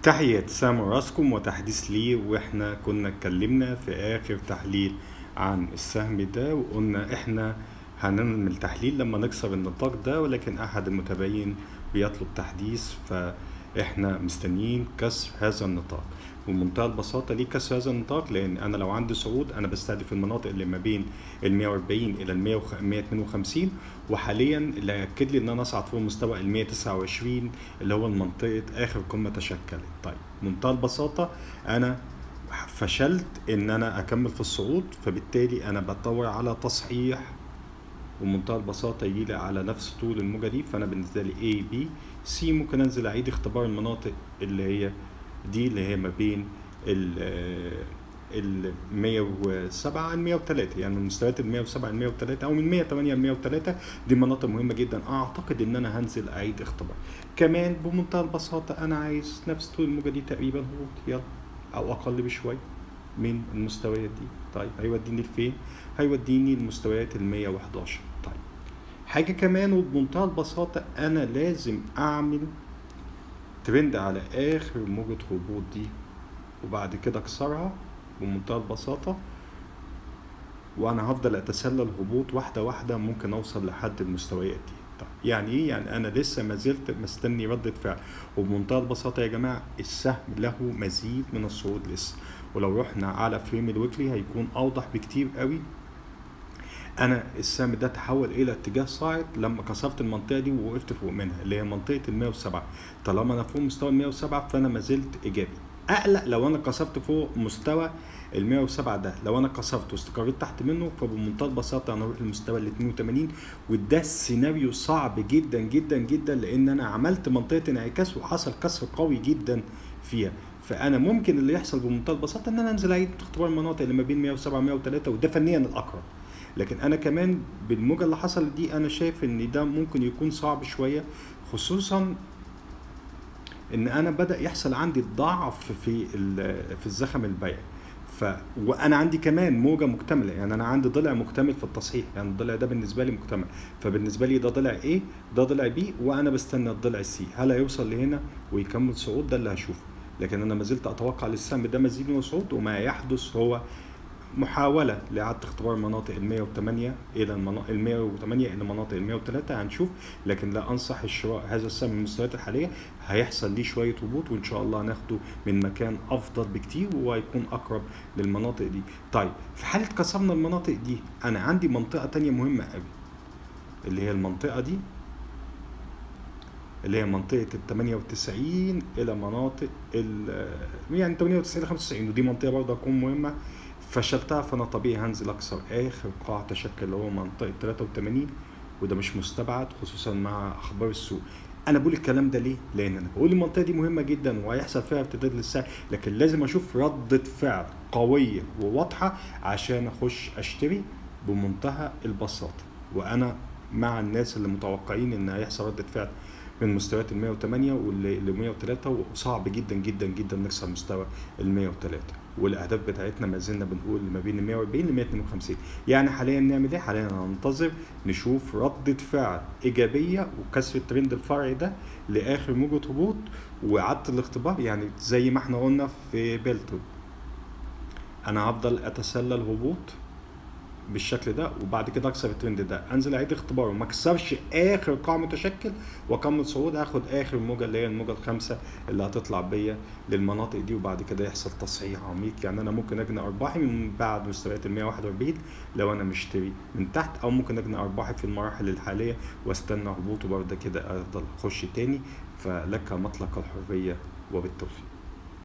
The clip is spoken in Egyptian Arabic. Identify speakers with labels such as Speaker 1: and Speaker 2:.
Speaker 1: تحية سام راسكم وتحديث لي واحنا كنا اتكلمنا في اخر تحليل عن السهم ده وقلنا احنا هنعمل تحليل لما نكسر النطاق ده ولكن احد المتابعين بيطلب تحديث فاحنا مستنيين كسر هذا النطاق وبمنتهى البساطة ليه كسر هذا النطاق لأن أنا لو عندي صعود أنا بستهدف المناطق اللي ما بين ال 140 إلى ال 152 وحاليا اللي هيأكد لي إن أنا أصعد فوق مستوى ال 129 اللي هو منطقة آخر قمة تشكلت طيب بمنتهى البساطة أنا فشلت إن أنا أكمل في الصعود فبالتالي أنا بدور على تصحيح وبمنتهى البساطة يجي لي على نفس طول الموجة دي فأنا بالنسبة لي A B C ممكن أنزل أعيد اختبار المناطق اللي هي دي اللي هي ما بين ال ال 107 ل 103 يعني من مستويات ال 107 ل 103 او من 108 ل 103 دي مناطق مهمه جدا اعتقد ان انا هنزل اعيد اختبار كمان بمنتهى البساطه انا عايز نفس طول الموجه دي تقريبا هبوط يلا او اقل بشويه من المستويات دي طيب هيوديني لفين هيوديني لمستويات ال 111 طيب حاجه كمان وبمنتهى البساطه انا لازم اعمل ترند على اخر موجة هبوط دي وبعد كده اكسرها بمنتهى البساطة وانا هفضل اتسلل هبوط واحدة واحدة ممكن اوصل لحد المستويات دي طيب يعني ايه يعني انا لسه ما زلت مستني ردة فعل وبمنتهى البساطة يا جماعة السهم له مزيد من الصعود لسه ولو رحنا على فريم الويكلي هيكون اوضح بكتير قوي انا السهم ده تحول الى اتجاه صاعد لما كسرت المنطقه دي ووقفت فوق منها اللي هي منطقه ال 107 طالما انا فوق مستوى ال 107 فانا ما زلت ايجابي اقلق لو انا كسرت فوق مستوى ال 107 ده لو انا كسرت واستقريت تحت منه فبمنتهى البساطه انا اروح للمستوى ال 82 وده السيناريو صعب جدا جدا جدا لان انا عملت منطقه انعكاس وحصل كسر قوي جدا فيها فانا ممكن اللي يحصل بمنتهى البساطه ان انا انزل اعيد اختبار المناطق اللي ما بين 107 و 103 وده فنيا الاقرب لكن انا كمان بالموجة اللي حصلت دي انا شايف ان ده ممكن يكون صعب شوية خصوصا ان انا بدا يحصل عندي ضعف في في الزخم البيعي ف وانا عندي كمان موجه مكتمله يعني انا عندي ضلع مكتمل في التصحيح يعني الضلع ده بالنسبه لي مكتمل فبالنسبه لي ده ضلع A ده ضلع B وانا بستنى الضلع C هل هيوصل لهنا ويكمل صعود ده اللي هشوفه لكن انا ما زلت اتوقع للسهم ده مزيد من الصعود وما يحدث هو محاولة لإعادة اختبار مناطق ال 108 إلى المناطق ال 108 إلى مناطق ال 103 هنشوف لكن لا أنصح الشراء هذا السهم من المستويات الحالية هيحصل ليه شوية هبوط وإن شاء الله هناخده من مكان أفضل بكتير وهيكون أقرب للمناطق دي. طيب في حالة كسرنا المناطق دي أنا عندي منطقة تانية مهمة قوي اللي هي المنطقة دي اللي هي منطقة ال 98 إلى مناطق ال يعني 98 ل 95 ودي منطقة برضه هتكون مهمة فشلتها فانا طبيعي هنزل اكسر اخر قاع تشكل اللي هو منطقه 83 وده مش مستبعد خصوصا مع اخبار السوق انا بقول الكلام ده ليه لان انا بقول المنطقه دي مهمه جدا وهيحصل فيها ارتداد للسعر لكن لازم اشوف رده فعل قويه وواضحه عشان اخش اشتري بمنتهى البساطه وانا مع الناس اللي متوقعين ان هيحصل رده فعل من مستويات ال 108 وال 103 وصعب جدا جدا جدا نكسر مستوى ال 103 والاهداف بتاعتنا ما زلنا بنقول ما بين ال 140 ل 152 يعني حاليا نعمل ايه؟ حاليا هننتظر نشوف ردة فعل ايجابيه وكسر الترند الفرعي ده لاخر موجة هبوط واعاده الاختبار يعني زي ما احنا قلنا في بيلتون انا هفضل اتسلل هبوط بالشكل ده وبعد كده اكسر الترند ده انزل اعيد اختباره ما اكسرش اخر قاع متشكل واكمل صعود هاخد اخر موجه اللي هي الموجه الخامسه اللي هتطلع بيا للمناطق دي وبعد كده يحصل تصحيح عميق يعني انا ممكن اجني ارباحي من بعد مستويات ال 141 لو انا مشتري من تحت او ممكن اجني ارباحي في المراحل الحاليه واستنى هبوط وبعد كده افضل اخش تاني فلك مطلق الحريه وبالتوفيق